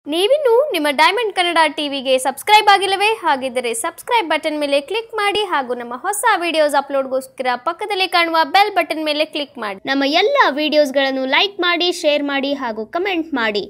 ನೀವಿನ್ನು ನಿಮ್ಮ ಡೈಮಂಡ್ ಕನ್ನಡ ಟಿವಿಗೆ ಸಬ್ಸ್ಕ್ರೈಬ್ ಆಗಿಲ್ಲವೇ ಹಾಗಿದ್ದರೆ ಸಬ್ಸ್ಕ್ರೈಬ್ ಬಟನ್ ಮೇಲೆ ಕ್ಲಿಕ್ ಮಾಡಿ ಹಾಗೂ ನಮ್ಮ ಹೊಸ ವಿಡಿಯೋಸ್ ಅಪ್ಲೋಡ್ಗೋಸ್ಕರ ಪಕ್ಕದಲ್ಲಿ ಕಾಣುವ ಬೆಲ್ ಬಟನ್ ಮೇಲೆ ಕ್ಲಿಕ್ ಮಾಡಿ ನಮ್ಮ ಎಲ್ಲ ವಿಡಿಯೋಸ್ಗಳನ್ನು ಲೈಕ್ ಮಾಡಿ ಶೇರ್ ಮಾಡಿ ಹಾಗೂ ಕಮೆಂಟ್ ಮಾಡಿ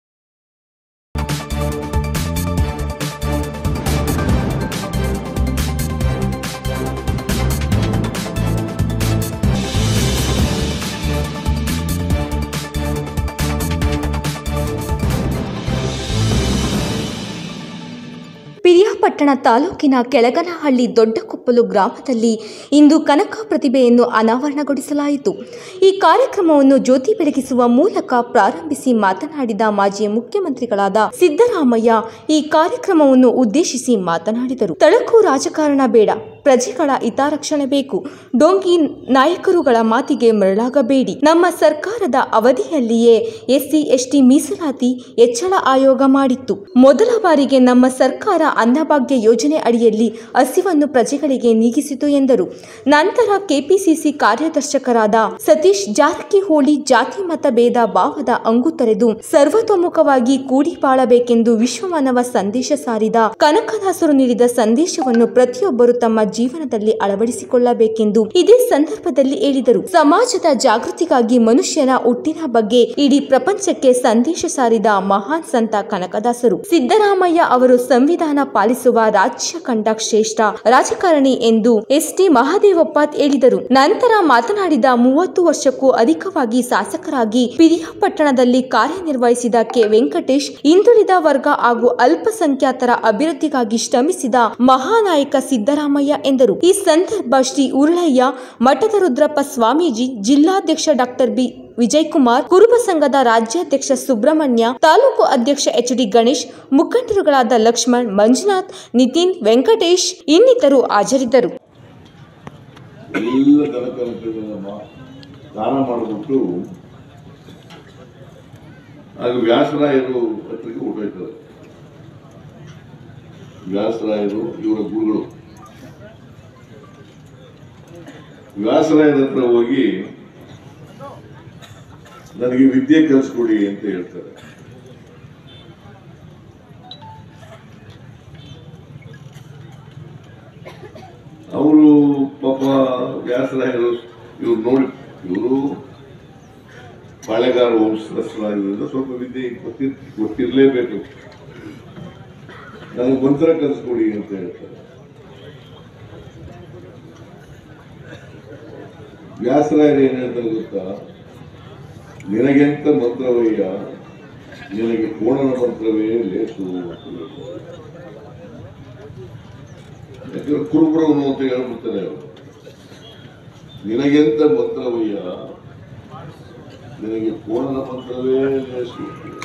ಪಿರಿಯಾಪಟ್ಟಣ ತಾಲೂಕಿನ ಕೆಳಗನಹಳ್ಳಿ ದೊಡ್ಡಕೊಪ್ಪಲು ಗ್ರಾಮದಲ್ಲಿ ಇಂದು ಕನಕ ಪ್ರತಿಭೆಯನ್ನು ಅನಾವರಣಗೊಳಿಸಲಾಯಿತು ಈ ಕಾರ್ಯಕ್ರಮವನ್ನು ಜ್ಯೋತಿ ಬೆಳಗಿಸುವ ಮೂಲಕ ಪ್ರಾರಂಭಿಸಿ ಮಾತನಾಡಿದ ಮಾಜಿ ಮುಖ್ಯಮಂತ್ರಿಗಳಾದ ಸಿದ್ದರಾಮಯ್ಯ ಈ ಕಾರ್ಯಕ್ರಮವನ್ನು ಉದ್ದೇಶಿಸಿ ಮಾತನಾಡಿದರು ತಳಕು ರಾಜಕಾರಣ ಬೇಡ ಪ್ರಜೆಗಳ ಹಿತರಕ್ಷಣೆ ಬೇಕು ಡೋಂಗಿ ನಾಯಕರುಗಳ ಮಾತಿಗೆ ಮರಳಾಗಬೇಡಿ ನಮ್ಮ ಸರ್ಕಾರದ ಅವಧಿಯಲ್ಲಿಯೇ ಎಸ್ಸಿ ಎಸ್ಟಿ ಮೀಸಲಾತಿ ಹೆಚ್ಚಳ ಆಯೋಗ ಮಾಡಿತ್ತು ಮೊದಲ ಬಾರಿಗೆ ನಮ್ಮ ಸರ್ಕಾರ ಅನ್ನಭಾಗ್ಯ ಯೋಜನೆ ಅಡಿಯಲ್ಲಿ ಹಸಿವನ್ನು ಪ್ರಜೆಗಳಿಗೆ ನೀಗಿಸಿತು ಎಂದರು ನಂತರ ಕೆಪಿಸಿಸಿ ಕಾರ್ಯದರ್ಶಕರಾದ ಸತೀಶ್ ಜಾರಕಿಹೊಳಿ ಜಾತಿ ಮತ ಭೇದ ಭಾವದ ಅಂಗು ತೊರೆದು ಸರ್ವತೋಮುಖವಾಗಿ ಕೂಡಿ ಬಾಳಬೇಕೆಂದು ವಿಶ್ವಮಾನವ ಸಂದೇಶ ಸಾರಿದ ಕನಕದಾಸರು ನೀಡಿದ ಸಂದೇಶವನ್ನು ಪ್ರತಿಯೊಬ್ಬರು ತಮ್ಮ ಜೀವನದಲ್ಲಿ ಅಳವಡಿಸಿಕೊಳ್ಳಬೇಕೆಂದು ಇದೇ ಸಂದರ್ಭದಲ್ಲಿ ಹೇಳಿದರು ಸಮಾಜದ ಜಾಗೃತಿಗಾಗಿ ಮನುಷ್ಯನ ಹುಟ್ಟಿನ ಬಗ್ಗೆ ಇಡೀ ಪ್ರಪಂಚಕ್ಕೆ ಸಂದೇಶ ಸಾರಿದ ಮಹಾನ್ ಸಂತ ಕನಕದಾಸರು ಸಿದ್ದರಾಮಯ್ಯ ಅವರು ಸಂವಿಧಾನ ಪಾಲಿಸುವ ರಾಜ್ಯ ಕಂಡ ಶ್ರೇಷ್ಠ ರಾಜಕಾರಣಿ ಎಂದು ಎಸ್ ಟಿ ಮಹಾದೇವಪ್ಪ ಹೇಳಿದರು ನಂತರ ಮಾತನಾಡಿದ ಮೂವತ್ತು ವರ್ಷಕ್ಕೂ ಅಧಿಕವಾಗಿ ಶಾಸಕರಾಗಿ ಪಿರಿಯಾಪಟ್ಟಣದಲ್ಲಿ ಕಾರ್ಯನಿರ್ವಹಿಸಿದ ಕೆ ವೆಂಕಟೇಶ್ ಹಿಂದುಳಿದ ವರ್ಗ ಹಾಗೂ ಅಲ್ಪಸಂಖ್ಯಾತರ ಅಭಿವೃದ್ಧಿಗಾಗಿ ಶ್ರಮಿಸಿದ ಮಹಾನಾಯಕ ಸಿದ್ದರಾಮಯ್ಯ ಎಂದರು ಈ ಸಂದರ್ಭ ಶ್ರೀ ಉರುಳಯ್ಯ ಮಠದ ರುದ್ರಪ್ಪ ಸ್ವಾಮೀಜಿ ಜಿಲ್ಲಾಧ್ಯಕ್ಷ ಡಾಕ್ಟರ್ ಬಿ ವಿಜಯಕುಮಾರ್ ಕುರುಬ ಸಂಘದ ರಾಜ್ಯಾಧ್ಯಕ್ಷ ಸುಬ್ರಹ್ಮಣ್ಯ ತಾಲೂಕು ಅಧ್ಯಕ್ಷ ಎಚ್ ಡಿ ಗಣೇಶ್ ಮುಖಂಡರುಗಳಾದ ಲಕ್ಷ್ಮಣ್ ಮಂಜುನಾಥ್ ನಿತಿನ್ ವೆಂಕಟೇಶ್ ಇನ್ನಿತರು ಹಾಜರಿದ್ದರು ಎಲ್ಲ ದನಕರಗಳನ್ನ ದಾನ ಮಾಡಿಬಿಟ್ಟು ಆಗ ವ್ಯಾಸರಾಯರು ಹತ್ರಕ್ಕೆ ಹೊರಟೋಯ್ತಾರೆ ವ್ಯಾಸರಾಯರು ಇವರ ಗುರುಗಳು ವ್ಯಾಸರಾಯರ ಹತ್ರ ಹೋಗಿ ನನಗೆ ವಿದ್ಯೆ ಕಲಿಸ್ಕೊಡಿ ಅಂತ ಹೇಳ್ತಾರೆ ಅವರು ಪಾಪ ವ್ಯಾಸರಾಯರು ಇವ್ರು ನೋಡಿ ಇವರು ಬಾಳೆಗಾರ ವಂಶಸ್ಥರಾಗಿರೋದ್ರಿಂದ ಸ್ವಲ್ಪ ವಿದ್ಯೆ ಗೊತ್ತಿರ್ ಗೊತ್ತಿರಲೇಬೇಕು ನನಗೆ ಮಂತ್ರ ಕಲಿಸ್ಕೊಡಿ ಅಂತ ಹೇಳ್ತಾರೆ ವ್ಯಾಸರಾಯರು ಏನ್ ಹೇಳ್ತಾರೆ ಗೊತ್ತಾ ನಿನಗೆಂತ ಮಂತ್ರವಯ್ಯ ನಿನಗೆ ಕೋಣನ ಮಂತ್ರವೇ ಲೇಸು ಅಂತ ಹೇಳ್ತಾರೆ. ಯಾಕಂದ್ರೆ ಕುರುಬ್ರವನು ಅಂತ ಹೇಳ್ಬಿಡ್ತಾರೆ ಅವರು ನಿನಗೆಂತ ಮಂತ್ರವಯ್ಯ ನಿನಗೆ ಕೋಣನ ಮಂತ್ರವೇ ಲೇಸು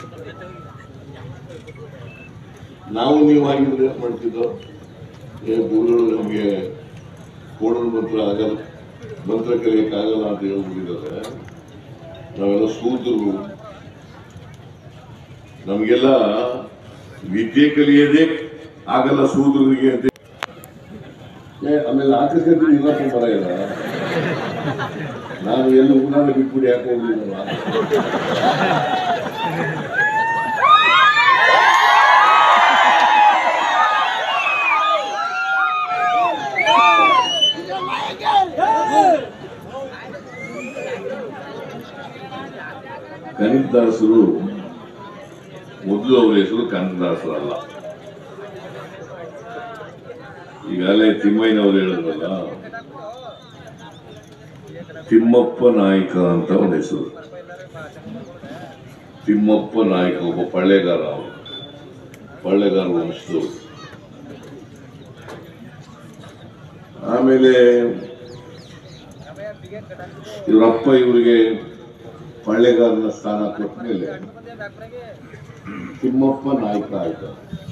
ನಾವು ನೀವು ಆಗಿದ್ರೆ ಏನ್ ಮಾಡ್ತಿದ್ದೋ ಏ ಗುರುಗಳು ನಮಗೆ ಕೋಣನ ಮಂತ್ರ ಆಗಲ್ಲ ಮಂತ್ರ ಕಲಿಯಕ್ಕಾಗಲ್ಲ ಅಂತ ಹೇಳ್ಬಿಟ್ಟಿದ್ದಾರೆ ನಾವೆಲ್ಲ ಸೂದ್ರು ನಮಗೆಲ್ಲ ವಿದ್ಯೆ ಕಲಿಯೋದೇ ಆಗಲ್ಲ ಸೂದ್ರರಿಗೆ ಅಂತ ಏ, ಆಮೇಲೆ ಆಕಸ್ಮಿಕ ಇರಕ್ಕೆ ಬರ ಇಲ್ಲ ನಾನು ಎಲ್ಲ ಊರಾಗ ಬಿಟ್ಬಿಡಿ ಯಾಕೆ ಹೋಗ್ಲಿಲ್ಲ ಕನಕದಾಸರು ಮೊದಲು ಅವರ ಹೆಸರು ಕನಕದಾಸರಲ್ಲ ಈಗಾಗಲೇ ತಿಮ್ಮಯ್ಯನವರು ಹೇಳಿದ್ರಲ್ಲ ತಿಮ್ಮಪ್ಪ ನಾಯಕ ಅಂತ ಅವನ ಹೆಸರು ತಿಮ್ಮಪ್ಪ ನಾಯಕ ಒಬ್ಬ ಪಳ್ಳೆಗಾರ ಅವನು ಪಳ್ಳೆಗಾರ ವಂಶದವರು ಆಮೇಲೆ ಇವರಪ್ಪ ಇವರಿಗೆ ಪಳ್ಳೆಗಾರನ ಸ್ಥಾನ ಕೊಟ್ಟ ಮೇಲೆ ತಿಮ್ಮಪ್ಪ ನಾಯಕ ಆಯ್ತು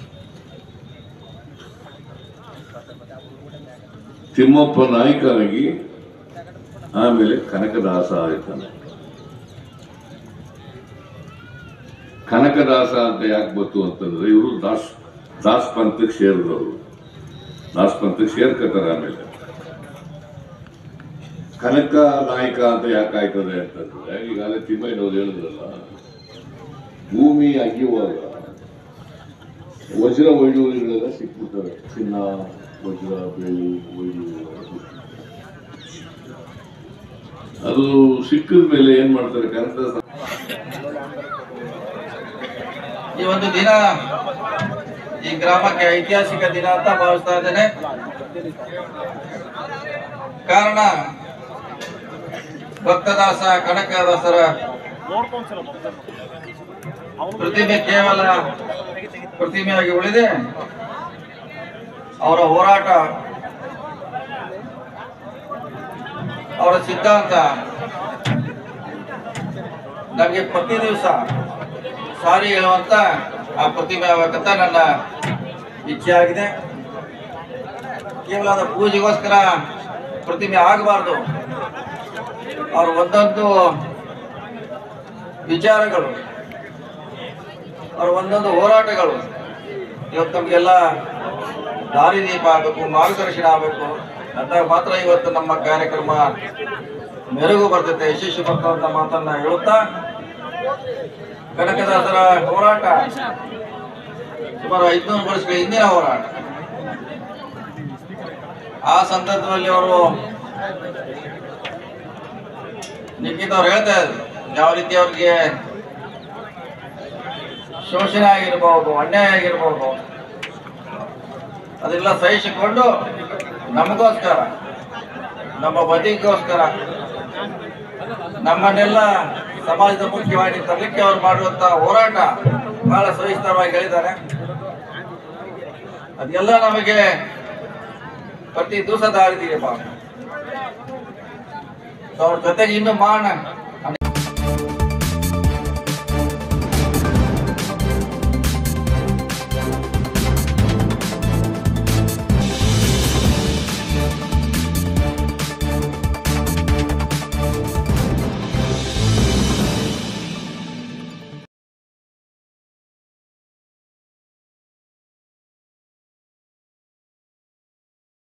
ತಿಮ್ಮಪ್ಪ ನಾಯಕನಾಗಿ ಆಮೇಲೆ ಕನಕದಾಸ ಆಯ್ತಾನೆ ಕನಕದಾಸ ಅಂತ ಯಾಕೆ ಬಂತು ಅಂತಂದ್ರೆ ಇವರು ದಾಸ್ ದಾಸ್ ಪಂಥಕ್ಕೆ ಸೇರಿದವರು ದಾಸ್ ಪಂಥಕ್ಕೆ ಸೇರ್ಕತಾರೆ ಆಮೇಲೆ ಕನಕ ನಾಯಕ ಅಂತ ಯಾಕೆ ಆಯ್ತದೆ ಅಂತಂದ್ರೆ ಈಗಾಗಲೇ ತಿಮ್ಮಯ್ಯನವ್ರು ಹೇಳಿದ್ರಲ್ಲ ಭೂಮಿ ಅಗಿಯುವಾಗ ವಜ್ರ ವೈಡೂರ್ಯಗಳೆಲ್ಲ ಸಿಕ್ಬಿಡ್ತವೆ ಚಿನ್ನ ವಜ್ರ ಬೆಳ್ಳಿ ವೈಡೂರ್ಯ ಅದು ಸಿಕ್ಕಿದ ಮೇಲೆ ಏನ್ ಮಾಡ್ತಾರೆ ಕನ್ನಡ ಈ ಒಂದು ದಿನ ಈ ಗ್ರಾಮಕ್ಕೆ ಐತಿಹಾಸಿಕ ದಿನ ಅಂತ ಭಾವಿಸ್ತಾ ಇದ್ದೇನೆ ಕಾರಣ ಭಕ್ತದಾಸ ಕನಕದಾಸರ ಪ್ರತಿಮೆ ಕೇವಲ ಪ್ರತಿಮೆಯಾಗಿ ಉಳಿದೆ ಅವರ ಹೋರಾಟ ಅವರ ಸಿದ್ಧಾಂತ ನಮಗೆ ಪ್ರತಿ ದಿವಸ ಸಾರಿ ಹೇಳುವಂತ ಆ ಪ್ರತಿಮೆ ಆಗಬೇಕಂತ ನನ್ನ ಇಚ್ಛೆ ಆಗಿದೆ ಕೇವಲ ಅದು ಪೂಜೆಗೋಸ್ಕರ ಪ್ರತಿಮೆ ಆಗಬಾರ್ದು ಅವ್ರ ಒಂದೊಂದು ವಿಚಾರಗಳು ಅವ್ರ ಒಂದೊಂದು ಹೋರಾಟಗಳು ಇವತ್ತು ನಮಗೆಲ್ಲ ದಾರಿದೀಪ ಆಗಬೇಕು ಮಾರ್ಗದರ್ಶನ ಆಗಬೇಕು ಅಂತ ಮಾತ್ರ ಇವತ್ತು ನಮ್ಮ ಕಾರ್ಯಕ್ರಮ ಮೆರುಗು ಬರ್ತೈತೆ ಯಶಸ್ವಿ ಬರ್ತಂತ ಮಾತನ್ನ ಹೇಳುತ್ತಾ ಕನಕದಾಸರ ಹೋರಾಟ ಸುಮಾರು ಐದ್ನೂರು ವರ್ಷಗಳ ಹಿಂದಿನ ಹೋರಾಟ ಆ ಸಂದರ್ಭದಲ್ಲಿ ಅವರು ನಿಖಿತ್ ಅವ್ರು ಹೇಳ್ತಾ ಇದ್ರು ಯಾವ ರೀತಿ ಅವ್ರಿಗೆ ಶೋಷಣೆ ಆಗಿರ್ಬೋದು ಅನ್ಯಾಯ ಆಗಿರ್ಬೋದು ಅದೆಲ್ಲ ಸಹಿಸಿಕೊಂಡು ನಮಗೋಸ್ಕರ ನಮ್ಮ ಬದುಕಿಗೋಸ್ಕರ ನಮ್ಮನ್ನೆಲ್ಲ ಸಮಾಜದ ಮುಖ್ಯವಾಗಿ ತರಲಿಕ್ಕೆ ಅವ್ರು ಮಾಡುವಂತ ಹೋರಾಟ ಬಹಳ ಸವಿಸ್ತರವಾಗಿ ಹೇಳಿದ್ದಾರೆ ಅದೆಲ್ಲ ನಮಗೆ ಪ್ರತಿ ದಿವಸ ದಾರಿದೀಪ ಅವ್ರ ಜೊತೆಗೆ ಇನ್ನು ಮಾನ